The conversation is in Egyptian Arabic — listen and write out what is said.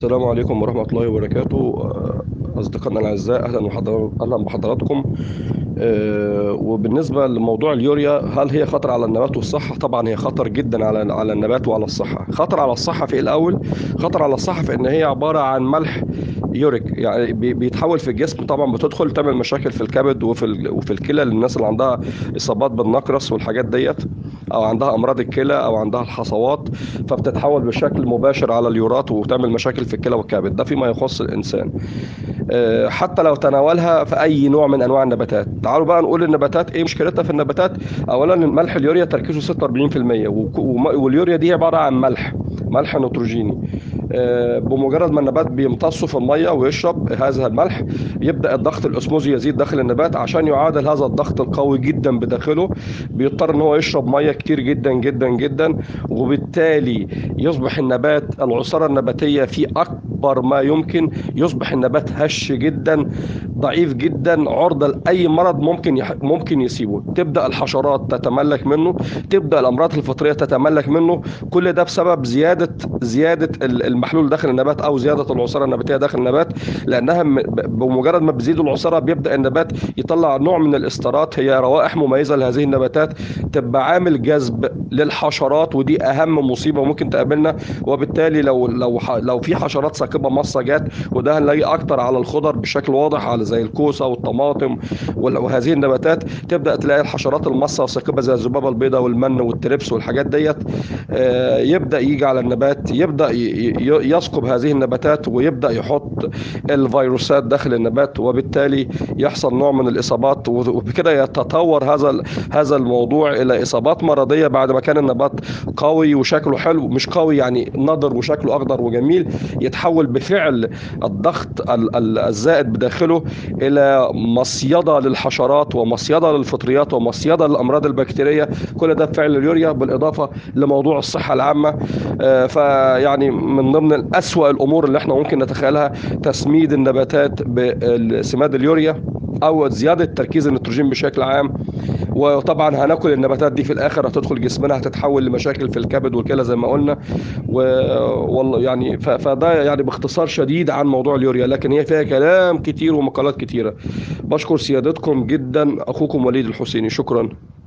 السلام عليكم ورحمة الله وبركاته آه، أصدقائنا الأعزاء أهلا وحضر- أهلا بحضراتكم آه، وبالنسبة لموضوع اليوريا هل هي خطر على النبات والصحة؟ طبعا هي خطر جدا على على النبات وعلى الصحة خطر على الصحة في الأول خطر على الصحة في إن هي عبارة عن ملح يوريك يعني بي- بيتحول في الجسم طبعا بتدخل تعمل مشاكل في الكبد وفي ال- وفي الكلى للناس اللي عندها إصابات بالنقرس والحاجات ديت أو عندها أمراض الكلى أو عندها الحصوات فبتتحول بشكل مباشر على اليورات وتعمل مشاكل في الكلى والكبد ده فيما يخص الإنسان آه، حتى لو تناولها في اي نوع من انواع النباتات تعالوا بقى نقول النباتات ايه مشكلتها في النباتات اولا ملح اليوريا تركيزه 46% وك- وم- واليوريا دي عباره عن ملح ملح نيتروجيني آه، بمجرد ما النبات بيمتصه في الميه ويشرب هذا الملح يبدا الضغط الاسموزي يزيد داخل النبات عشان يعادل هذا الضغط القوي جدا بداخله بيضطر ان هو يشرب ميه كتير جدا جدا جدا وبالتالي يصبح النبات العصاره النباتيه فيه اكبر ما يمكن يصبح النبات هش جدا ضعيف جدا عرضه لاي مرض ممكن يح... ممكن يصيبه تبدا الحشرات تتملك منه تبدا الامراض الفطريه تتملك منه كل ده بسبب زياده زياده ال- المحلول داخل النبات او زياده العصاره النباتيه داخل النبات لانها م- ب- بمجرد ما بتزيد العصاره بيبدا النبات يطلع نوع من الاسترات هي روائح مميزه لهذه النباتات تبقى عامل جذب للحشرات ودي اهم مصيبه ممكن تقابلنا وبالتالي لو لو ح- لو في حشرات ثاقبه مصه جت وده هنلاقي اكتر على الخضر بشكل واضح على زي الكوسه والطماطم وال- وهذه النباتات تبدا تلاقي الحشرات المصه والثاقبه زي الذبابه البيضاء والمن والتربس والحاجات ديت آه، يبدا يجي على النبات يبدا ي- ي- يثقب هذه النباتات ويبدا يحط الفيروسات داخل النبات وبالتالي يحصل نوع من الاصابات وبكده يتطور هذا ال- هذا الموضوع الى اصابات مرضيه بعد ما كان النبات قوي وشكله حلو مش قوي يعني نضر وشكله اخضر وجميل يتحول بفعل الضغط ال- ال- الزائد بداخله الى مصيده للحشرات ومصيده للفطريات ومصيده للامراض البكتيريه كل ده بفعل اليوريا بالاضافه لموضوع الصحه العامه آه، فيعني من ضمن اسوا الامور اللي احنا ممكن نتخيلها تسميد النباتات بسماد اليوريا او زياده تركيز النيتروجين بشكل عام وطبعا هناكل النباتات دي في الاخر هتدخل جسمنا هتتحول لمشاكل في الكبد والكلى زي ما قلنا و... والله يعني ف... فده يعني باختصار شديد عن موضوع اليوريا لكن هي فيها كلام كتير ومقالات كتيره بشكر سيادتكم جدا اخوكم وليد الحسيني شكرا